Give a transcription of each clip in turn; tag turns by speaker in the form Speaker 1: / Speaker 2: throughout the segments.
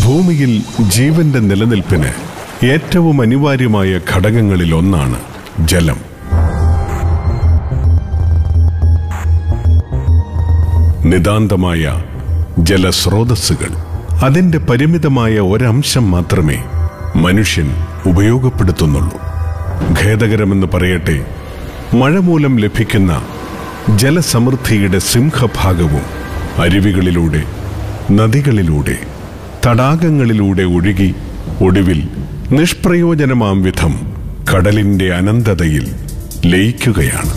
Speaker 1: ഭൂമിയിൽ ജീവന്റെ നിലനിൽപ്പിന് ഏറ്റവും അനിവാര്യമായ ഘടകങ്ങളിൽ ഒന്നാണ് ജലം നിതാന്തമായ ജലസ്രോതസ്സുകൾ അതിന്റെ പരിമിതമായ ഒരംശം മാത്രമേ മനുഷ്യൻ ഉപയോഗപ്പെടുത്തുന്നുള്ളൂ ഖേദകരമെന്ന് പറയട്ടെ മഴ മൂലം ലഭിക്കുന്ന ജലസമൃദ്ധിയുടെ സിംഹഭാഗവും അരുവികളിലൂടെ നദികളിലൂടെ തടാകങ്ങളിലൂടെ ഒഴുകി ഒടുവിൽ നിഷ്പ്രയോജനമാം വിധം കടലിന്റെ അനന്തതയിൽ ലയിക്കുകയാണ്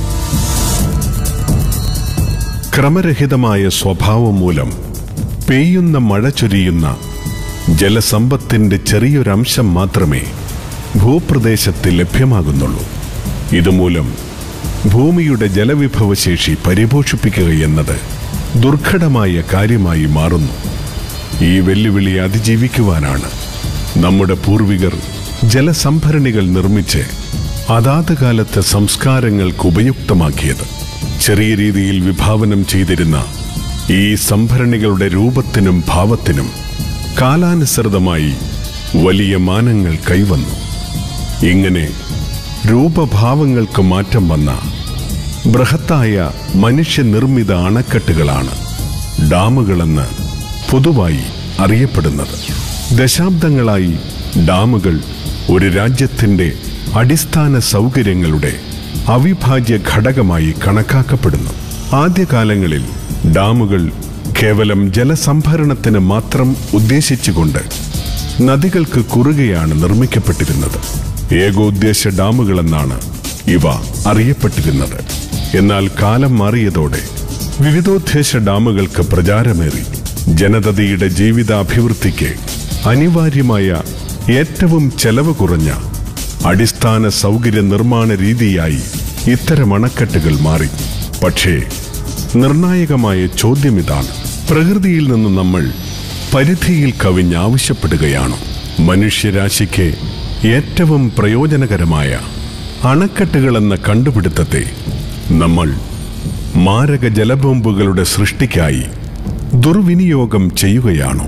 Speaker 1: ക്രമരഹിതമായ സ്വഭാവം മൂലം പെയ്യുന്ന മഴ ചൊരിയുന്ന ജലസമ്പത്തിന്റെ ചെറിയൊരംശം മാത്രമേ ഭൂപ്രദേശത്ത് ലഭ്യമാകുന്നുള്ളൂ ഇതുമൂലം ഭൂമിയുടെ ജലവിഭവശേഷി പരിപോഷിപ്പിക്കുക എന്നത് ദുർഘടമായ കാര്യമായി മാറുന്നു ഈ വെല്ലുവിളി അതിജീവിക്കുവാനാണ് നമ്മുടെ പൂർവികർ ജലസംഭരണികൾ നിർമ്മിച്ച് അതാത് കാലത്തെ സംസ്കാരങ്ങൾക്ക് ഉപയുക്തമാക്കിയത് ചെറിയ രീതിയിൽ വിഭാവനം ചെയ്തിരുന്ന ഈ സംഭരണികളുടെ രൂപത്തിനും ഭാവത്തിനും കാലാനുസൃതമായി വലിയ മാനങ്ങൾ കൈവന്നു ഇങ്ങനെ രൂപഭാവങ്ങൾക്ക് മാറ്റം വന്ന ബൃഹത്തായ മനുഷ്യനിർമ്മിത അണക്കെട്ടുകളാണ് ഡാമുകളെന്ന് പൊതുവായി അറിയപ്പെടുന്നത് ദശാബ്ദങ്ങളായി ഡാമുകൾ ഒരു രാജ്യത്തിന്റെ അടിസ്ഥാന സൗകര്യങ്ങളുടെ അവിഭാജ്യ ഘടകമായി കണക്കാക്കപ്പെടുന്നു ആദ്യകാലങ്ങളിൽ ഡാമുകൾ കേവലം ജലസംഭരണത്തിന് മാത്രം ഉദ്ദേശിച്ചുകൊണ്ട് നദികൾക്ക് കുറുകെയാണ് നിർമ്മിക്കപ്പെട്ടിരുന്നത് ഏകോദ്ദേശ ഡാമുകളെന്നാണ് ഇവ അറിയപ്പെട്ടിരുന്നത് എന്നാൽ കാലം മാറിയതോടെ വിവിധോദ്ദേശ ഡാമുകൾക്ക് പ്രചാരമേറി ജനതയുടെ ജീവിതാഭിവൃദ്ധിക്ക് അനിവാര്യമായ ഏറ്റവും ചെലവ് കുറഞ്ഞ അടിസ്ഥാന സൗകര്യ നിർമ്മാണ രീതിയായി ഇത്തരം അണക്കെട്ടുകൾ മാറി പക്ഷേ നിർണായകമായ ചോദ്യം ഇതാണ് പ്രകൃതിയിൽ നിന്ന് നമ്മൾ പരിധിയിൽ കവിഞ്ഞ് ആവശ്യപ്പെടുകയാണോ മനുഷ്യരാശിക്ക് ഏറ്റവും പ്രയോജനകരമായ അണക്കെട്ടുകളെന്ന കണ്ടുപിടുത്തത്തെ നമ്മൾ മാരക ജലബോംബുകളുടെ സൃഷ്ടിക്കായി ദുർവിനിയോഗം ചെയ്യുകയാണോ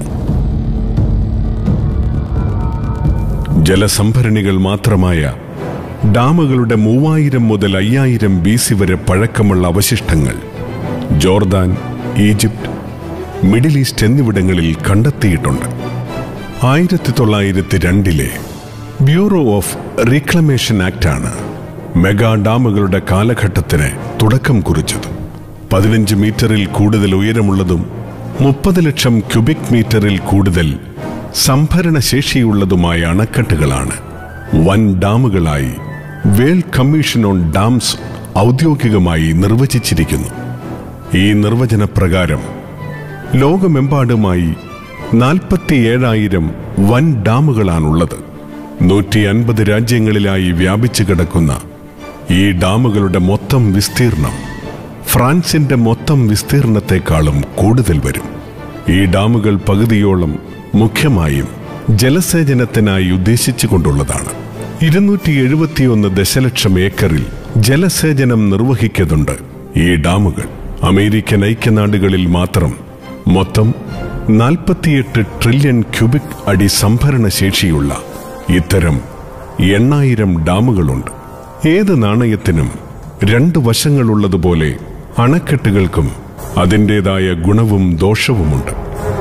Speaker 1: ജലസംഭരണികൾ മാത്രമായ ഡാമുകളുടെ മൂവായിരം മുതൽ അയ്യായിരം ബി സി വരെ പഴക്കമുള്ള അവശിഷ്ടങ്ങൾ ജോർദാൻ ഈജിപ്ത് മിഡിൽ ഈസ്റ്റ് എന്നിവിടങ്ങളിൽ കണ്ടെത്തിയിട്ടുണ്ട് ആയിരത്തി തൊള്ളായിരത്തി രണ്ടിലെ ബ്യൂറോ ഓഫ് റീക്ലമേഷൻ ആക്ടാണ് മെഗാ ഡാമുകളുടെ കാലഘട്ടത്തിന് തുടക്കം കുറിച്ചത് പതിനഞ്ച് മീറ്ററിൽ കൂടുതൽ ഉയരമുള്ളതും മുപ്പത് ലക്ഷം ക്യൂബിക് മീറ്ററിൽ കൂടുതൽ സംഭരണ ശേഷിയുള്ളതുമായ അണക്കെട്ടുകളാണ് വൻ ഡാമുകളായി വേൾഡ് കമ്മീഷൻ ഓൺ ഡാംസ് ഔദ്യോഗികമായി നിർവചിച്ചിരിക്കുന്നു ഈ നിർവചനപ്രകാരം ലോകമെമ്പാടുമായി നാൽപ്പത്തിയേഴായിരം വൻ ഡാമുകളാണുള്ളത് നൂറ്റി അൻപത് രാജ്യങ്ങളിലായി വ്യാപിച്ചു കിടക്കുന്ന ഈ ഡാമുകളുടെ മൊത്തം വിസ്തീർണം ഫ്രാൻസിന്റെ മൊത്തം വിസ്തീർണത്തെക്കാളും കൂടുതൽ വരും ഈ ഡാമുകൾ പകുതിയോളം മുഖ്യമായും ജലസേചനത്തിനായി ഉദ്ദേശിച്ചുകൊണ്ടുള്ളതാണ് ഇരുന്നൂറ്റി എഴുപത്തിയൊന്ന് ദശലക്ഷം ഏക്കറിൽ ജലസേചനം നിർവഹിക്കുന്നുണ്ട് ഈ ഡാമുകൾ അമേരിക്കൻ ഐക്യനാടുകളിൽ മാത്രം മൊത്തം നാൽപ്പത്തിയെട്ട് ട്രില്യൺ ക്യൂബിക് അടി സംഭരണ ശേഷിയുള്ള ഇത്തരം എണ്ണായിരം ഡാമുകളുണ്ട് ഏത് നാണയത്തിനും രണ്ട് വശങ്ങളുള്ളതുപോലെ അണക്കെട്ടുകൾക്കും അതിൻ്റെതായ ഗുണവും ദോഷവുമുണ്ട്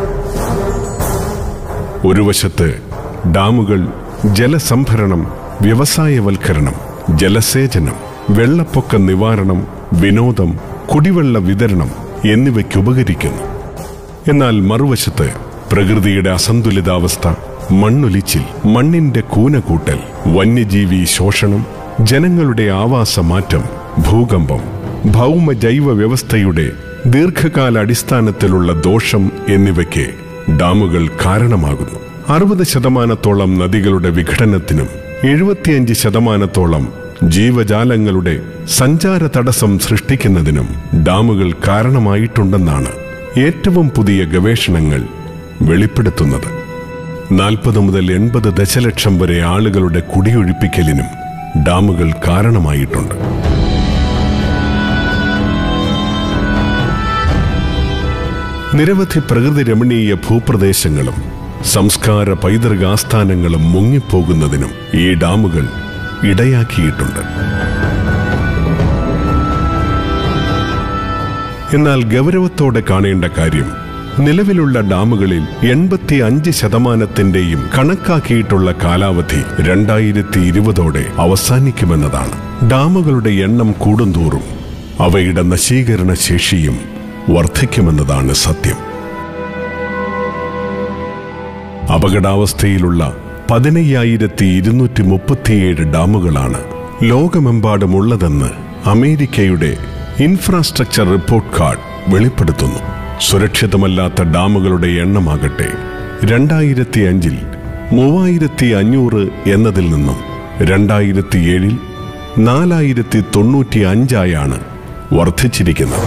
Speaker 1: ഒരു വശത്ത് ഡാമുകൾ ജലസംഭരണം വ്യവസായവൽക്കരണം ജലസേചനം വെള്ളപ്പൊക്ക നിവാരണം വിനോദം കുടിവെള്ള വിതരണം എന്നിവയ്ക്ക് ഉപകരിക്കുന്നു എന്നാൽ മറുവശത്ത് പ്രകൃതിയുടെ അസന്തുലിതാവസ്ഥ മണ്ണൊലിച്ചിൽ മണ്ണിന്റെ കൂനകൂട്ടൽ വന്യജീവി ശോഷണം ജനങ്ങളുടെ ആവാസമാറ്റം ഭൂകമ്പം ഭൗമ ജൈവ വ്യവസ്ഥയുടെ ദീർഘകാല അടിസ്ഥാനത്തിലുള്ള ദോഷം എന്നിവയ്ക്ക് ഡാമുകൾ കാരണമാകുന്നു അറുപത് ശതമാനത്തോളം നദികളുടെ വിഘടനത്തിനും എഴുപത്തിയഞ്ച് ശതമാനത്തോളം ജീവജാലങ്ങളുടെ സഞ്ചാര തടസ്സം സൃഷ്ടിക്കുന്നതിനും ഡാമുകൾ കാരണമായിട്ടുണ്ടെന്നാണ് ഏറ്റവും പുതിയ ഗവേഷണങ്ങൾ വെളിപ്പെടുത്തുന്നത് നാൽപ്പത് മുതൽ എൺപത് ദശലക്ഷം വരെ ആളുകളുടെ കുടിയൊഴിപ്പിക്കലിനും ഡാമുകൾ കാരണമായിട്ടുണ്ട് നിരവധി പ്രകൃതി രമണീയ ഭൂപ്രദേശങ്ങളും സംസ്കാര പൈതൃക ആസ്ഥാനങ്ങളും മുങ്ങിപ്പോകുന്നതിനും ഈ ഡാമുകൾ ഇടയാക്കിയിട്ടുണ്ട് എന്നാൽ ഗൗരവത്തോടെ കാണേണ്ട കാര്യം നിലവിലുള്ള ഡാമുകളിൽ എൺപത്തി അഞ്ച് ശതമാനത്തിന്റെയും കണക്കാക്കിയിട്ടുള്ള കാലാവധി രണ്ടായിരത്തി ഇരുപതോടെ അവസാനിക്കുമെന്നതാണ് ഡാമുകളുടെ എണ്ണം കൂടുന്തോറും അവയുടെ നശീകരണ ശേഷിയും വർദ്ധിക്കുമെന്നതാണ് സത്യം അപകടാവസ്ഥയിലുള്ള പതിനയ്യായിരത്തി ഇരുന്നൂറ്റി മുപ്പത്തിയേഴ് ഡാമുകളാണ് ലോകമെമ്പാടുമുള്ളതെന്ന് അമേരിക്കയുടെ ഇൻഫ്രാസ്ട്രക്ചർ റിപ്പോർട്ട് കാർഡ് വെളിപ്പെടുത്തുന്നു സുരക്ഷിതമല്ലാത്ത ഡാമുകളുടെ എണ്ണമാകട്ടെ രണ്ടായിരത്തി അഞ്ചിൽ മൂവായിരത്തി അഞ്ഞൂറ് എന്നതിൽ നിന്നും രണ്ടായിരത്തി ഏഴിൽ നാലായിരത്തി തൊണ്ണൂറ്റി അഞ്ചായാണ് വർദ്ധിച്ചിരിക്കുന്നത്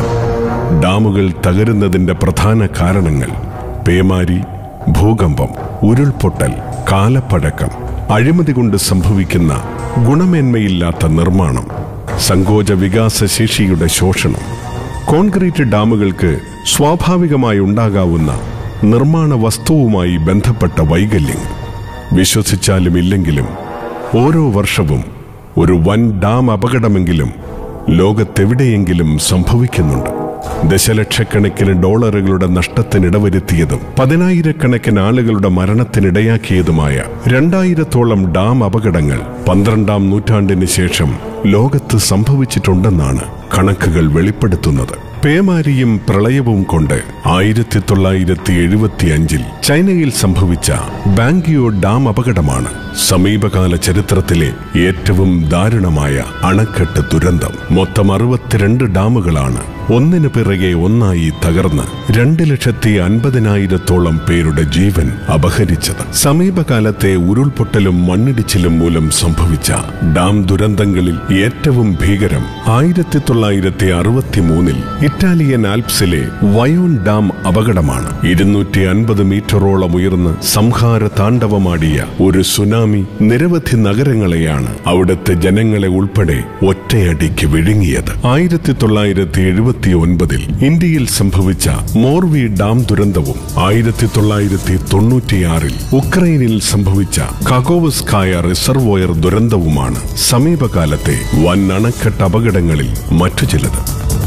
Speaker 1: ഡാമുകൾ തകരുന്നതിന്റെ പ്രധാന കാരണങ്ങൾ പേമാരി ഭൂകമ്പം ഉരുൾപൊട്ടൽ കാലപ്പഴക്കം അഴിമതി കൊണ്ട് സംഭവിക്കുന്ന ഗുണമേന്മയില്ലാത്ത നിർമ്മാണം സങ്കോച വികാസശേഷിയുടെ ശോഷണം കോൺക്രീറ്റ് ഡാമുകൾക്ക് സ്വാഭാവികമായി ഉണ്ടാകാവുന്ന നിർമ്മാണ വസ്തുവുമായി ബന്ധപ്പെട്ട വൈകല്യങ്ങൾ വിശ്വസിച്ചാലും ഇല്ലെങ്കിലും ഓരോ വർഷവും ഒരു വൻ ഡാം അപകടമെങ്കിലും ലോകത്തെവിടെയെങ്കിലും സംഭവിക്കുന്നുണ്ട് ദശലക്ഷക്കണക്കിന് ഡോളറുകളുടെ നഷ്ടത്തിനിടവരുത്തിയതും പതിനായിരക്കണക്കിന് ആളുകളുടെ മരണത്തിനിടയാക്കിയതുമായ രണ്ടായിരത്തോളം ഡാം അപകടങ്ങൾ പന്ത്രണ്ടാം നൂറ്റാണ്ടിന് ശേഷം ലോകത്ത് സംഭവിച്ചിട്ടുണ്ടെന്നാണ് കണക്കുകൾ വെളിപ്പെടുത്തുന്നത് പേമാരിയും പ്രളയവും കൊണ്ട് ആയിരത്തി തൊള്ളായിരത്തി എഴുപത്തി അഞ്ചിൽ ചൈനയിൽ സംഭവിച്ച ബാങ്കിയോ ഡാം അപകടമാണ് സമീപകാല ചരിത്രത്തിലെ ഏറ്റവും ദാരുണമായ അണക്കെട്ട് ദുരന്തം മൊത്തം അറുപത്തിരണ്ട് ഡാമുകളാണ് ഒന്നിനു പിറകെ ഒന്നായി തകർന്ന് രണ്ട് ലക്ഷത്തി അൻപതിനായിരത്തോളം പേരുടെ ജീവൻ അപഹരിച്ചത് സമീപകാലത്തെ ഉരുൾപൊട്ടലും മണ്ണിടിച്ചിലും മൂലം സംഭവിച്ച ഡാം ദുരന്തങ്ങളിൽ ഏറ്റവും ഭീകരം ആയിരത്തി തൊള്ളായിരത്തി അറുപത്തി മൂന്നിൽ ഇറ്റാലിയൻ ആൽപ്സിലെ വയോൺ ഡാം അപകടമാണ് ഇരുന്നൂറ്റി അൻപത് മീറ്ററോളം ഉയർന്ന് സംഹാര താണ്ഡവമാടിയ ഒരു സുനാമി നിരവധി നഗരങ്ങളെയാണ് അവിടുത്തെ ജനങ്ങളെ ഉൾപ്പെടെ ഒറ്റയടിക്ക് വിഴുങ്ങിയത് ആയിരത്തി തൊള്ളായിരത്തി എഴുപത്തി ഒൻപതിൽ ഇന്ത്യയിൽ സംഭവിച്ച മോർവി ഡാം ദുരന്തവും ആയിരത്തി തൊള്ളായിരത്തി തൊണ്ണൂറ്റിയാറിൽ ഉക്രൈനിൽ സംഭവിച്ച കഗോവസ്കായ റിസർവോയർ ദുരന്തവുമാണ് സമീപകാലത്തെ വൻ അണക്കെട്ട് അപകടങ്ങളിൽ മറ്റു ചിലത്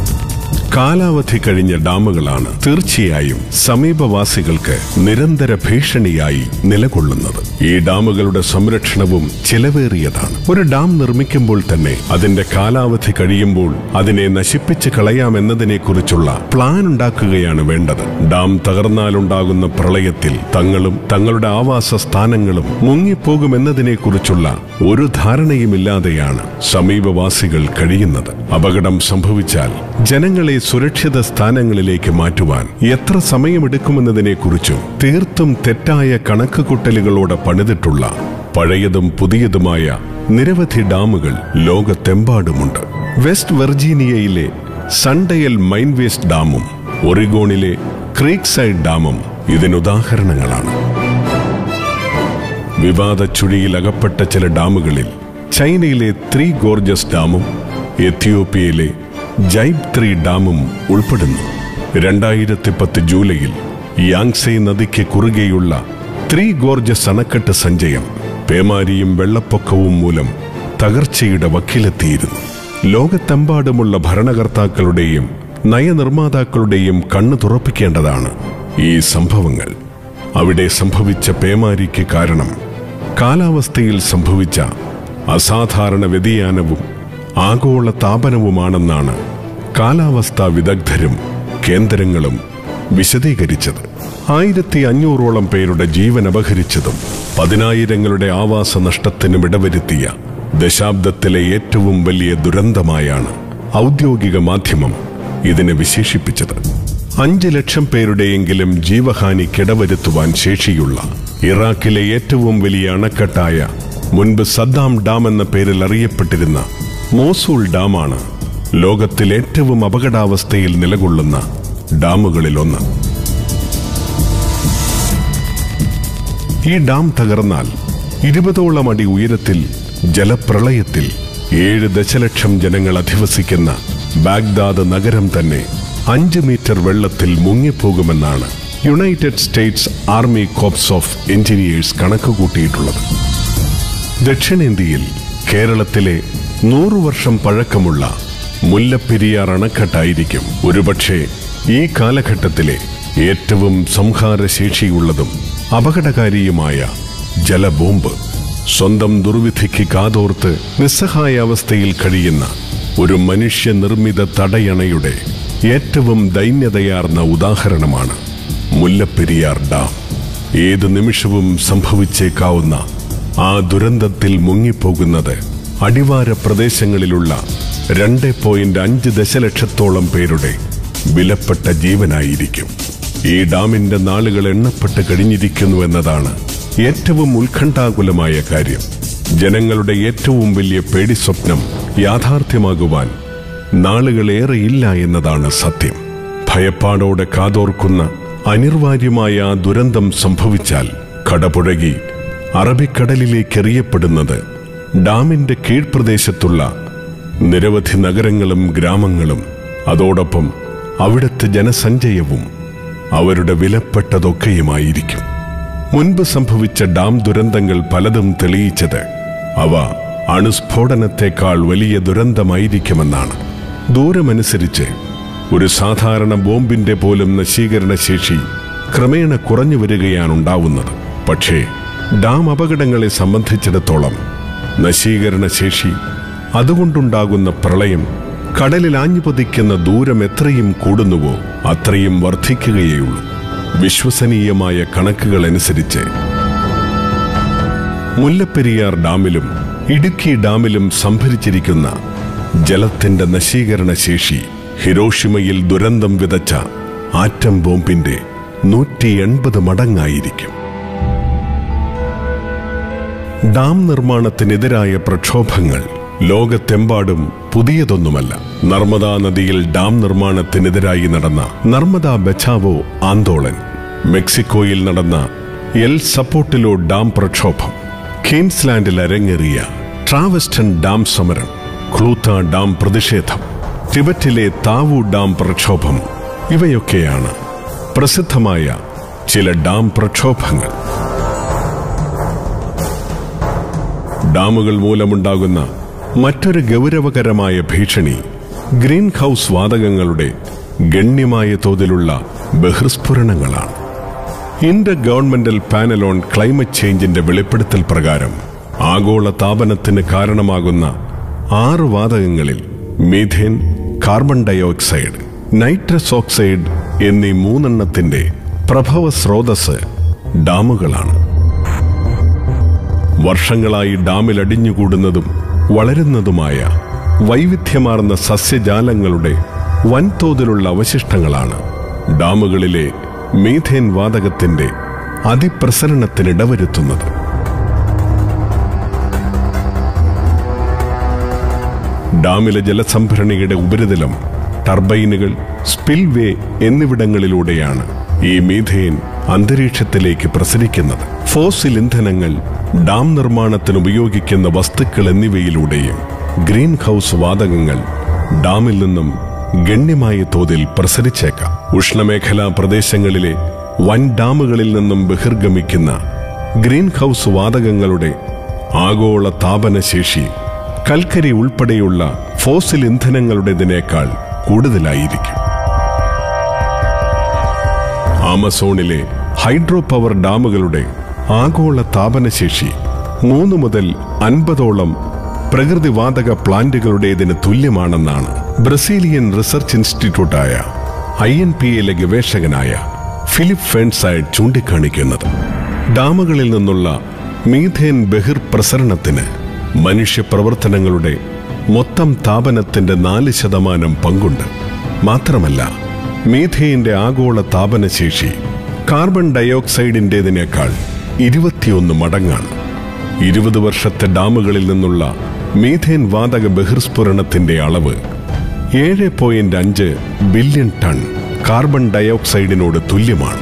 Speaker 1: കാലാവധി കഴിഞ്ഞ ഡാമുകളാണ് തീർച്ചയായും സമീപവാസികൾക്ക് നിരന്തര ഭീഷണിയായി നിലകൊള്ളുന്നത് ഈ ഡാമുകളുടെ സംരക്ഷണവും ചിലവേറിയതാണ് ഒരു ഡാം നിർമ്മിക്കുമ്പോൾ തന്നെ അതിന്റെ കാലാവധി കഴിയുമ്പോൾ അതിനെ നശിപ്പിച്ച് കളയാമെന്നതിനെക്കുറിച്ചുള്ള പ്ലാൻ ഉണ്ടാക്കുകയാണ് വേണ്ടത് ഡാം തകർന്നാലുണ്ടാകുന്ന പ്രളയത്തിൽ തങ്ങളും തങ്ങളുടെ ആവാസ സ്ഥാനങ്ങളും മുങ്ങിപ്പോകുമെന്നതിനെക്കുറിച്ചുള്ള ഒരു ധാരണയുമില്ലാതെയാണ് സമീപവാസികൾ കഴിയുന്നത് അപകടം സംഭവിച്ചാൽ ജനങ്ങളെ സുരക്ഷിത സ്ഥാനങ്ങളിലേക്ക് മാറ്റുവാൻ എത്ര സമയമെടുക്കുമെന്നതിനെക്കുറിച്ചും തീർത്തും തെറ്റായ കണക്കുകൂട്ടലുകളോടെ പണിതിട്ടുള്ള പഴയതും പുതിയതുമായ നിരവധി ഡാമുകൾ ലോകത്തെമ്പാടുമുണ്ട് വെസ്റ്റ് വെർജീനിയയിലെ സൺഡയൽ മൈൻ വേസ്റ്റ് ഡാമും ഒറിഗോണിലെ ക്രീക്ക് സൈഡ് ഡാമും ഇതിനുദാഹരണങ്ങളാണ് വിവാദ ചുഴിയിൽ അകപ്പെട്ട ചില ഡാമുകളിൽ ചൈനയിലെ ത്രീ ഗോർജസ് ഡാമും എത്യോപ്യയിലെ ജൈബ് ത്രീ ഡാമും ഉൾപ്പെടുന്നു രണ്ടായിരത്തി പത്ത് ജൂലൈയിൽ യാങ്സെ നദിക്ക് കുറുകെയുള്ള ത്രീ ഗോർജസ് അണക്കെട്ട് സഞ്ചയം പേമാരിയും വെള്ളപ്പൊക്കവും മൂലം തകർച്ചയുടെ വക്കിലെത്തിയിരുന്നു ലോകത്തെമ്പാടുമുള്ള ഭരണകർത്താക്കളുടെയും നയനിർമ്മാതാക്കളുടെയും കണ്ണു തുറപ്പിക്കേണ്ടതാണ് ഈ സംഭവങ്ങൾ അവിടെ സംഭവിച്ച പേമാരിക്ക് കാരണം കാലാവസ്ഥയിൽ സംഭവിച്ച അസാധാരണ വ്യതിയാനവും ആഗോള താപനവുമാണെന്നാണ് കാലാവസ്ഥാ വിദഗ്ധരും കേന്ദ്രങ്ങളും വിശദീകരിച്ചത് ആയിരത്തി അഞ്ഞൂറോളം പേരുടെ ജീവൻ അപഹരിച്ചതും പതിനായിരങ്ങളുടെ ആവാസ നഷ്ടത്തിനും ഇടവരുത്തിയ ദശാബ്ദത്തിലെ ഏറ്റവും വലിയ ദുരന്തമായാണ് ഔദ്യോഗിക മാധ്യമം ഇതിനെ വിശേഷിപ്പിച്ചത് അഞ്ച് ലക്ഷം പേരുടെയെങ്കിലും ജീവഹാനി കിടവരുത്തുവാൻ ശേഷിയുള്ള ഇറാഖിലെ ഏറ്റവും വലിയ അണക്കെട്ടായ മുൻപ് സദ്ദാം ഡാം എന്ന പേരിൽ അറിയപ്പെട്ടിരുന്ന മോസൂൾ ഡാമാണ് ലോകത്തിൽ ഏറ്റവും അപകടാവസ്ഥയിൽ നിലകൊള്ളുന്ന ഡാമുകളിലൊന്ന് ഈ ഡാം തകർന്നാൽ ഇരുപതോളം അടി ഉയരത്തിൽ ജലപ്രളയത്തിൽ ഏഴ് ദശലക്ഷം ജനങ്ങൾ അധിവസിക്കുന്ന ബാഗ്ദാദ് നഗരം തന്നെ അഞ്ച് മീറ്റർ വെള്ളത്തിൽ മുങ്ങിപ്പോകുമെന്നാണ് United States Army Corps of Engineers കണക്കുകൂട്ടിയിട്ടുള്ളത് ദക്ഷിണേന്ത്യയിൽ കേരളത്തിലെ നൂറു വർഷം പഴക്കമുള്ള മുല്ലപ്പെരിയാർ അണക്കെട്ടായിരിക്കും ഒരുപക്ഷെ ഈ കാലഘട്ടത്തിലെ ഏറ്റവും സംഹാരശേഷിയുള്ളതും അപകടകാരിയുമായ ജലബോംബ് സ്വന്തം ദുർവിധിക്ക് കാതോർത്ത് നിസ്സഹായാവസ്ഥയിൽ കഴിയുന്ന ഒരു മനുഷ്യനിർമ്മിത തടയണയുടെ ഏറ്റവും ദൈന്യതയാർന്ന ഉദാഹരണമാണ് മുല്ലപ്പെരിയാർ ഡാം ഏത് നിമിഷവും സംഭവിച്ചേക്കാവുന്ന ആ ദുരന്തത്തിൽ മുങ്ങിപ്പോകുന്നത് അടിവാര പ്രദേശങ്ങളിലുള്ള രണ്ട് പോയിന്റ് അഞ്ച് ദശലക്ഷത്തോളം പേരുടെ വിലപ്പെട്ട ജീവനായിരിക്കും ഈ ഡാമിന്റെ നാളുകൾ എണ്ണപ്പെട്ട് കഴിഞ്ഞിരിക്കുന്നു എന്നതാണ് ഏറ്റവും ഉത്കണ്ഠാകുലമായ കാര്യം ജനങ്ങളുടെ ഏറ്റവും വലിയ പേടി സ്വപ്നം യാഥാർത്ഥ്യമാകുവാൻ നാളുകളേറെയില്ല എന്നതാണ് സത്യം ഭയപ്പാടോടെ കാതോർക്കുന്ന അനിർവാര്യമായ ആ ദുരന്തം സംഭവിച്ചാൽ കടപുഴകി അറബിക്കടലിലേക്ക് എറിയപ്പെടുന്നത് ഡാമിന്റെ കീഴ്പ്രദേശത്തുള്ള നിരവധി നഗരങ്ങളും ഗ്രാമങ്ങളും അതോടൊപ്പം അവിടുത്തെ ജനസഞ്ചയവും അവരുടെ വിലപ്പെട്ടതൊക്കെയുമായിരിക്കും മുൻപ് സംഭവിച്ച ഡാം ദുരന്തങ്ങൾ പലതും തെളിയിച്ചത് അവ അണുസ്ഫോടനത്തെക്കാൾ വലിയ ദുരന്തമായിരിക്കുമെന്നാണ് ദൂരമനുസരിച്ച് ഒരു സാധാരണ ബോംബിന്റെ പോലും നശീകരണ ശേഷി ക്രമേണ കുറഞ്ഞു വരികയാണുണ്ടാവുന്നത് പക്ഷേ ഡാം അപകടങ്ങളെ സംബന്ധിച്ചിടത്തോളം നശീകരണ ശേഷി അതുകൊണ്ടുണ്ടാകുന്ന പ്രളയം കടലിൽ ആഞ്ഞുപതിക്കുന്ന ദൂരം എത്രയും കൂടുന്നുവോ അത്രയും വർദ്ധിക്കുകയുള്ളൂ വിശ്വസനീയമായ കണക്കുകൾ അനുസരിച്ച് മുല്ലപ്പെരിയാർ ഡാമിലും ഇടുക്കി ഡാമിലും സംഭരിച്ചിരിക്കുന്ന ജലത്തിന്റെ നശീകരണ ശേഷി ഹിരോഷിമയിൽ ദുരന്തം വിതച്ച ആറ്റം ബോംബിന്റെ നൂറ്റി എൺപത് മടങ്ങായിരിക്കും ഡാം നിർമ്മാണത്തിനെതിരായ പ്രക്ഷോഭങ്ങൾ ലോകത്തെമ്പാടും പുതിയതൊന്നുമല്ല നർമ്മദാ നദിയിൽ ഡാം നിർമ്മാണത്തിനെതിരായി നടന്ന നർമ്മദ ബച്ചാവോ ആന്തോളൻ മെക്സിക്കോയിൽ നടന്ന എൽ സപ്പോർട്ടിലോ ഡാം പ്രക്ഷോഭം ക്വീൻസ്ലാൻഡിൽ അരങ്ങേറിയ ട്രാവസ്റ്റൺ ഡാം സമരം ക്ലൂത്ത ഡാം പ്രതിഷേധം ടിബറ്റിലെ താവു ഡാം പ്രക്ഷോഭം ഇവയൊക്കെയാണ് പ്രസിദ്ധമായ ചില ഡാം പ്രക്ഷോഭങ്ങൾ ഡാമുകൾ മൂലമുണ്ടാകുന്ന മറ്റൊരു ഗൗരവകരമായ ഭീഷണി ഗ്രീൻ ഹൗസ് വാതകങ്ങളുടെ ഗണ്യമായ തോതിലുള്ള ബഹിർസ്ഫുരണങ്ങളാണ് intergovernmental panel on climate ചേഞ്ചിന്റെ വെളിപ്പെടുത്തൽ പ്രകാരം ആഗോള താപനത്തിന് കാരണമാകുന്ന ആറ് വാതകങ്ങളിൽ methane carbon dioxide nitrous oxide എന്നീ മൂന്നെണ്ണത്തിന്റെ പ്രഭവ സ്രോതസ് ഡാമുകളാണ് വർഷങ്ങളായി ഡാമിൽ അടിഞ്ഞുകൂടുന്നതും വളരുന്നതുമായ വൈവിധ്യമാർന്ന സസ്യജാലങ്ങളുടെ വൻതോതിലുള്ള അവശിഷ്ടങ്ങളാണ് ഡാമുകളിലെ മീഥേൻ വാതകത്തിന്റെ അതിപ്രസരണത്തിനിടവരുത്തുന്നത് ഡാമിലെ ജലസംഭരണിയുടെ ഉപരിതലം ടർബൈനുകൾ സ്പിൽവേ എന്നിവിടങ്ങളിലൂടെയാണ് ഈ മീഥേൻ അന്തരീക്ഷത്തിലേക്ക് പ്രസരിക്കുന്നത് ഫോസിൽ ഇന്ധനങ്ങൾ ഡാം നിർമ്മാണത്തിന് ഉപയോഗിക്കുന്ന വസ്തുക്കൾ എന്നിവയിലൂടെയും ഗ്രീൻ ഹൗസ് വാതകങ്ങൾ ഡാമിൽ നിന്നും ഗണ്യമായ തോതിൽ പ്രസരിച്ചേക്കാം ഉഷ്ണമേഖലാ പ്രദേശങ്ങളിലെ വൻ ഡാമുകളിൽ നിന്നും ബഹിർഗമിക്കുന്ന ഗ്രീൻ ഹൗസ് വാതകങ്ങളുടെ ആഗോള താപനശേഷി കൽക്കരി ഉൾപ്പെടെയുള്ള ഫോസിൽ ഇന്ധനങ്ങളുടേതിനേക്കാൾ കൂടുതലായിരിക്കും ആമസോണിലെ ഹൈഡ്രോ പവർ ഡാമുകളുടെ ആഗോള താപനശേഷി മൂന്ന് മുതൽ അൻപതോളം പ്രകൃതിവാതക പ്ലാന്റുകളുടേതിന് തുല്യമാണെന്നാണ് ബ്രസീലിയൻ റിസർച്ച് ഇൻസ്റ്റിറ്റ്യൂട്ടായ ഐ എൻ പി എയിലെ ഗവേഷകനായ ഫിലിപ്പ് ഫെൻസൈഡ് ചൂണ്ടിക്കാണിക്കുന്നത് ഡാമുകളിൽ നിന്നുള്ള മീഥേൻ ബഹിർ പ്രസരണത്തിന് മനുഷ്യപ്രവർത്തനങ്ങളുടെ മൊത്തം താപനത്തിന്റെ നാല് ശതമാനം പങ്കുണ്ട് മാത്രമല്ല മീഥേന്റെ ആഗോള താപനശേഷി കാർബൺ ഡയോക്സൈഡിൻ്റെതിനേക്കാൾ ഇരുപത്തിയൊന്ന് മടങ്ങാണ് ഇരുപത് വർഷത്തെ ഡാമുകളിൽ നിന്നുള്ള മീഥേൻ വാതക ബഹിർസ്ഫുരണത്തിന്റെ അളവ് ഏഴ് പോയിന്റ് അഞ്ച് ബില്യൺ ടൺ കാർബൺ ഡയോക്സൈഡിനോട് തുല്യമാണ്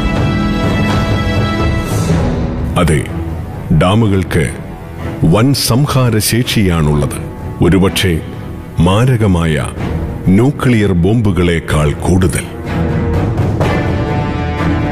Speaker 1: അതെ ഡാമുകൾക്ക് വൻ സംഹാരശേഷിയാണുള്ളത് ഒരുപക്ഷെ മാരകമായ ന്യൂക്ലിയർ ബോംബുകളേക്കാൾ കൂടുതൽ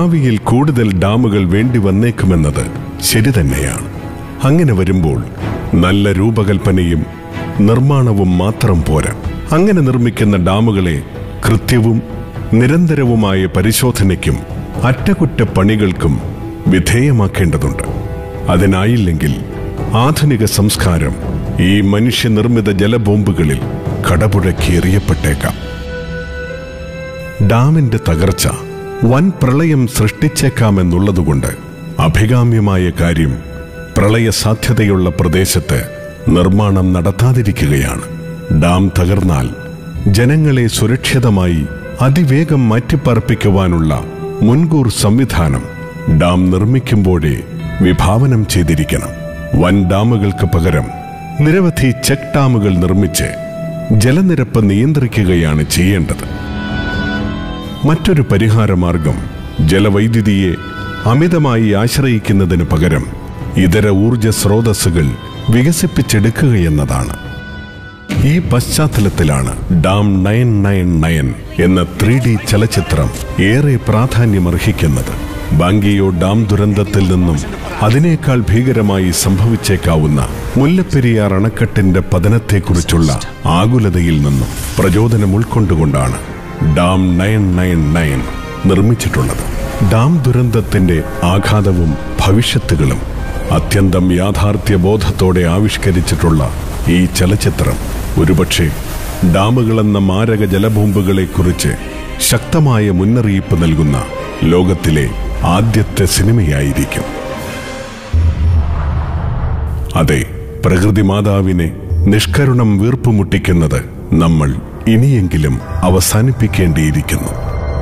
Speaker 1: ഭാവിയിൽ കൂടുതൽ ഡാമുകൾ വേണ്ടി വന്നേക്കുമെന്നത് ശരി തന്നെയാണ് അങ്ങനെ വരുമ്പോൾ നല്ല രൂപകൽപ്പനയും നിർമ്മാണവും മാത്രം പോരാ അങ്ങനെ നിർമ്മിക്കുന്ന ഡാമുകളെ കൃത്യവും നിരന്തരവുമായ പരിശോധനയ്ക്കും അറ്റകുറ്റപ്പണികൾക്കും വിധേയമാക്കേണ്ടതുണ്ട് അതിനായില്ലെങ്കിൽ ആധുനിക സംസ്കാരം ഈ മനുഷ്യനിർമ്മിത ജലബോംബുകളിൽ കടപുഴക്കി എറിയപ്പെട്ടേക്കാം ഡാമിന്റെ തകർച്ച വൻ പ്രളയം സൃഷ്ടിച്ചേക്കാമെന്നുള്ളതുകൊണ്ട് അഭികാമ്യമായ കാര്യം പ്രളയ സാധ്യതയുള്ള പ്രദേശത്ത് നിർമ്മാണം നടത്താതിരിക്കുകയാണ് ഡാം തകർന്നാൽ ജനങ്ങളെ സുരക്ഷിതമായി അതിവേഗം മാറ്റിപ്പാർപ്പിക്കുവാനുള്ള മുൻകൂർ സംവിധാനം ഡാം നിർമ്മിക്കുമ്പോഴേ വിഭാവനം ചെയ്തിരിക്കണം വൻ ഡാമുകൾക്ക് പകരം നിരവധി ചെക്ക് ഡാമുകൾ നിർമ്മിച്ച് ജലനിരപ്പ് നിയന്ത്രിക്കുകയാണ് ചെയ്യേണ്ടത് മറ്റൊരു പരിഹാരമാർഗം ജലവൈദ്യുതിയെ അമിതമായി ആശ്രയിക്കുന്നതിന് പകരം ഇതര ഊർജ സ്രോതസ്സുകൾ വികസിപ്പിച്ചെടുക്കുകയെന്നതാണ് ഈ പശ്ചാത്തലത്തിലാണ് ഡാം നയൻ നയൻ നയൻ എന്ന ത്രീ ഡി ചലച്ചിത്രം ഏറെ പ്രാധാന്യമർഹിക്കുന്നത് ബാങ്കിയോ ഡാം ദുരന്തത്തിൽ നിന്നും അതിനേക്കാൾ ഭീകരമായി സംഭവിച്ചേക്കാവുന്ന മുല്ലപ്പെരിയാർ അണക്കെട്ടിന്റെ പതനത്തെക്കുറിച്ചുള്ള ആകുലതയിൽ നിന്നും പ്രചോദനം ഉൾക്കൊണ്ടുകൊണ്ടാണ് ഡാം നയൻ നയൻ നയൻ നിർമ്മിച്ചിട്ടുള്ളത് ഡാം ദുരന്തത്തിന്റെ ആഘാതവും ഭവിഷ്യത്തുകളും അത്യന്തം യാഥാർത്ഥ്യബോധത്തോടെ ആവിഷ്കരിച്ചിട്ടുള്ള ഈ ചലച്ചിത്രം ഒരുപക്ഷെ ഡാമുകളെന്ന മാരക ജലബോംബുകളെക്കുറിച്ച് ശക്തമായ മുന്നറിയിപ്പ് നൽകുന്ന ലോകത്തിലെ ആദ്യത്തെ സിനിമയായിരിക്കും അതെ പ്രകൃതി മാതാവിനെ നിഷ്കരുണം വീർപ്പുമുട്ടിക്കുന്നത് നമ്മൾ ഇനിയെങ്കിലും അവസാനിപ്പിക്കേണ്ടിയിരിക്കുന്നു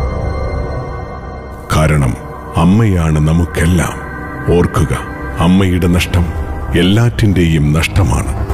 Speaker 1: കാരണം അമ്മയാണ് നമുക്കെല്ലാം ഓർക്കുക അമ്മയുടെ നഷ്ടം എല്ലാറ്റിൻ്റെയും നഷ്ടമാണ്